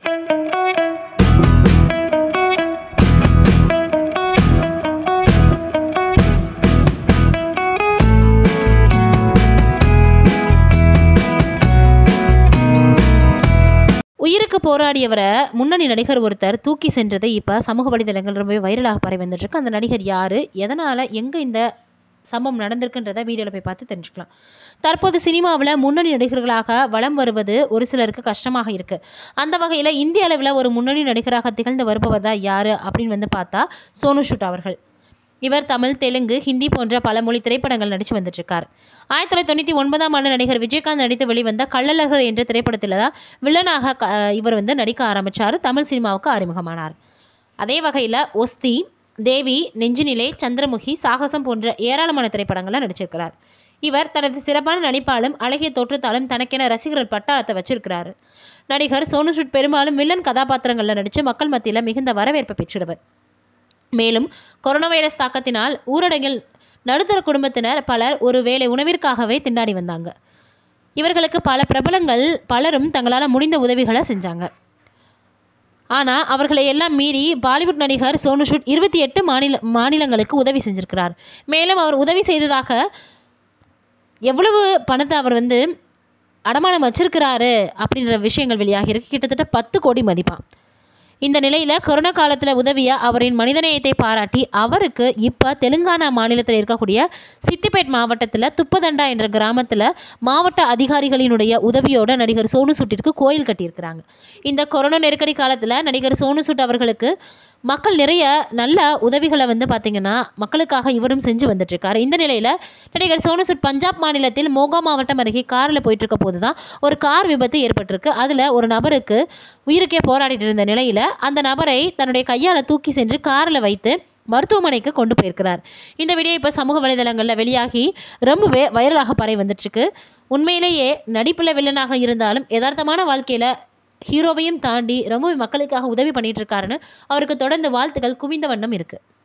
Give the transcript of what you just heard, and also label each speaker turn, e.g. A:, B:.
A: உயிருக்கு போராடியவரை முன்னணி நடிகர் ஒருத்தர் தூக்கி சென்றது இப்போ சமூக வலைதளங்கள் ரொம்பவே வைரலாக பரவி வந்துட்டுருக்கு அந்த நடிகர் யார் எதனால் எங்கே இந்த சம்பவம் நடந்திருக்குன்றத வீடியோவில் போய் பார்த்து தெரிஞ்சுக்கலாம் தற்போது சினிமாவில் முன்னணி நடிகர்களாக வலம் வருவது ஒரு சிலருக்கு கஷ்டமாக இருக்குது அந்த வகையில் இந்திய அளவில் ஒரு முன்னணி நடிகராக திகழ்ந்து வருபவர் தான் யார் அப்படின்னு வந்து பார்த்தா சோனு சூட் அவர்கள் இவர் தமிழ் தெலுங்கு ஹிந்தி போன்ற பல மொழி திரைப்படங்கள் நடித்து வந்துட்டுருக்கார் ஆயிரத்தி தொள்ளாயிரத்தி தொண்ணூற்றி ஒன்பதாம் ஆண்டு நடிகர் விஜயகாந்த் நடித்து வெளிவந்த கள்ளழகர் என்ற திரைப்படத்தில் தான் வில்லனாக க- இவர் வந்து நடிக்க ஆரம்பித்தார் தமிழ் சினிமாவுக்கு அறிமுகமானார் அதே வகையில் ஒஸ்தி தேவி நெஞ்சுநிலை சந்திரமுகி சாகசம் போன்ற ஏராளமான திரைப்படங்களில் நடிச்சிருக்கிறார் இவர் தனது சிறப்பான நடிப்பாலும் அழகிய தோற்றத்தாலும் தனக்கென ரசிகர்கள் பட்டாளத்தை வச்சிருக்கிறாரு நடிகர் சோனு சூட் பெரும்பாலும் வில்லன் கதாபாத்திரங்களில் நடித்து மக்கள் மத்தியில் மிகுந்த வரவேற்பை பெற்றிடுவர் மேலும் கொரோனா வைரஸ் தாக்கத்தினால் ஊரடங்கில் நடுத்தர குடும்பத்தினர் பலர் ஒரு வேளை உணவிற்காகவே திண்டாடி வந்தாங்க இவர்களுக்கு பல பிரபலங்கள் பலரும் தங்களால் முடிந்த உதவிகளை செஞ்சாங்க ஆனால் அவர்களை எல்லாம் மீறி பாலிவுட் நடிகர் சோனு சூட் இருபத்தி எட்டு மாநில மாநிலங்களுக்கு உதவி செஞ்சிருக்கிறார் மேலும் அவர் உதவி செய்ததாக எவ்வளவு பணத்தை அவர் வந்து அடமானம் வச்சிருக்கிறாரு அப்படின்ற விஷயங்கள் வெளியாகியிருக்கு கிட்டத்தட்ட பத்து கோடி மதிப்பான் இந்த நிலையில் கொரோனா காலத்தில் உதவிய அவரின் மனிதநேயத்தை பாராட்டி அவருக்கு இப்போ தெலுங்கானா மாநிலத்தில் இருக்கக்கூடிய சித்திபேட் மாவட்டத்தில் துப்பதண்டா என்ற கிராமத்தில் மாவட்ட அதிகாரிகளினுடைய உதவியோட நடிகர் சோனு சூட்டிற்கு கோயில் கட்டியிருக்கிறாங்க இந்த கொரோனா நெருக்கடி காலத்தில் நடிகர் சோனு சூட் அவர்களுக்கு மக்கள் நிறைய நல்ல உதவிகளை வந்து பார்த்திங்கன்னா மக்களுக்காக இவரும் செஞ்சு வந்துட்டுருக்காரு இந்த நிலையில் நடிகர் சோனு சூட் பஞ்சாப் மாநிலத்தில் மோகா மாவட்டம் அருகே காரில் போயிட்டு இருக்க போது தான் ஒரு கார் விபத்து ஏற்பட்டிருக்கு அதில் ஒரு நபருக்கு உயிருக்கே போராடிட்டு இருந்த நிலையில் அந்த நபரை தன்னுடைய கையால் தூக்கி சென்று காரில் வைத்து மருத்துவமனைக்கு கொண்டு போயிருக்கிறார் இந்த வீடியோ இப்போ சமூக வலைதளங்களில் வெளியாகி ரொம்பவே வைரலாக பரவி வந்துட்டுருக்கு உண்மையிலேயே நடிப்பில் வில்லனாக இருந்தாலும் யதார்த்தமான வாழ்க்கையில் ஹீரோவையும் தாண்டி ரொம்பவே மக்களுக்காக உதவி பண்ணிட்டு இருக்காருன்னு அவருக்கு தொடர்ந்து வாழ்த்துக்கள் குவிந்த வண்ணம் இருக்குது